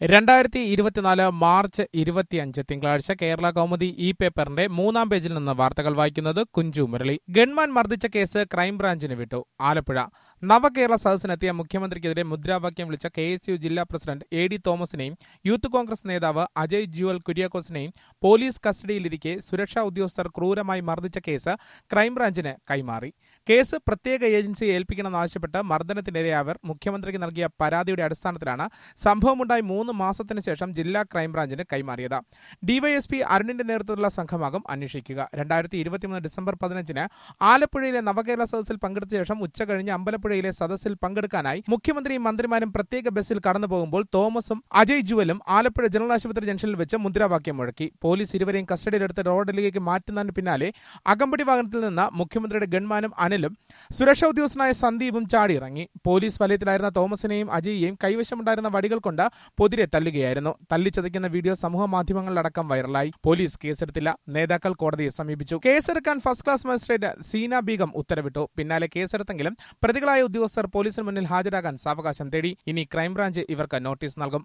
രണ്ടായിരത്തി ഇരുപത്തിനാല് മാർച്ച് ഇരുപത്തിയഞ്ച് തിങ്കളാഴ്ച കേരള കൗമുദി ഇ പേപ്പറിന്റെ മൂന്നാം പേജിൽ നിന്ന് വാർത്തകൾ വായിക്കുന്നത് കുഞ്ചു മുരളി ഗൺമാൻ മർദ്ദിച്ച കേസ് ക്രൈംബ്രാഞ്ചിന് വിട്ടു ആലപ്പുഴ നവകേരള സദസ്സിനെത്തിയ മുഖ്യമന്ത്രിക്കെതിരെ മുദ്രാവാക്യം വിളിച്ച കെ എസ് യു ജില്ലാ പ്രസിഡന്റ് എ ഡി തോമസിനെയും യൂത്ത് കോൺഗ്രസ് നേതാവ് അജയ് ജുവൽ കുര്യാക്കോസിനെയും പോലീസ് കസ്റ്റഡിയിലിരിക്കെ സുരക്ഷാ ഉദ്യോഗസ്ഥർ ക്രൂരമായി മർദ്ദിച്ച കേസ് ക്രൈംബ്രാഞ്ചിന് കൈമാറി കേസ് പ്രത്യേക ഏജൻസിയെ ഏൽപ്പിക്കണമെന്നാവശ്യപ്പെട്ട് മർദ്ദനത്തിനിരയായവർ മുഖ്യമന്ത്രിക്ക് നൽകിയ പരാതിയുടെ അടിസ്ഥാനത്തിലാണ് സംഭവമുണ്ടായി മൂന്ന് മാസത്തിന് ശേഷം ജില്ലാ ക്രൈംബ്രാഞ്ചിന് കൈമാറിയത് ഡിവൈഎസ്പി അരുണിന്റെ നേതൃത്വത്തിലുള്ള സംഘമാകും അന്വേഷിക്കുക രണ്ടായിരത്തി ഇരുപത്തിമൂന്ന് ഡിസംബർ പതിനഞ്ചിന് ആലപ്പുഴയിലെ നവകേരള സദസ്സിൽ പങ്കെടുത്ത ശേഷം ഉച്ചകഴിഞ്ഞ് അമ്പലപ്പുഴയിലെ സദസ്സിൽ പങ്കെടുക്കാനായി മുഖ്യമന്ത്രിയും മന്ത്രിമാരും പ്രത്യേക ബസ്സിൽ കടന്നു പോകുമ്പോൾ തോമസും അജയ് ജുവലും ആലപ്പുഴ ജനറൽ ആശുപത്രി ജംഗ്ഷനിൽ വെച്ച് മുദ്രാവാക്യം മുഴക്കി പോലീസ് ഇരുവരെയും കസ്റ്റഡിയിലെടുത്ത് റോഡിലേക്ക് മാറ്റുന്നതിന് പിന്നാലെ അകമ്പടി വാഹനത്തിൽ നിന്ന് മുഖ്യമന്ത്രിയുടെ ഗൺമാനും അനിലും സുരക്ഷാ ഉദ്യോഗസ്ഥനായ സന്ദീപും ചാടിയിറങ്ങി പോലീസ് വലയത്തിലായിരുന്ന തോമസിനെയും അജയിയെയും കൈവശമുണ്ടായിരുന്ന വടികൾ കൊണ്ട് പൊതിരെ തല്ലുകയായിരുന്നു തല്ലിച്ചതയ്ക്കുന്ന വീഡിയോ സമൂഹ മാധ്യമങ്ങളിലടക്കം വൈറലായി പോലീസ് കേസെടുത്തില്ല നേതാക്കൾ കോടതിയെ സമീപിച്ചു കേസെടുക്കാൻ first class magistrate Seena Beegum ഉത്തരവിട്ടു പിന്നാലെ കേസെടുത്തെങ്കിലും പ്രതികളായ ഉദ്യോഗസ്ഥർ പോലീസിന് മുന്നിൽ ഹാജരാകാൻ സാവകാശം തേടി ഇനി ക്രൈംബ്രാഞ്ച് ഇവർക്ക് നോട്ടീസ് നൽകും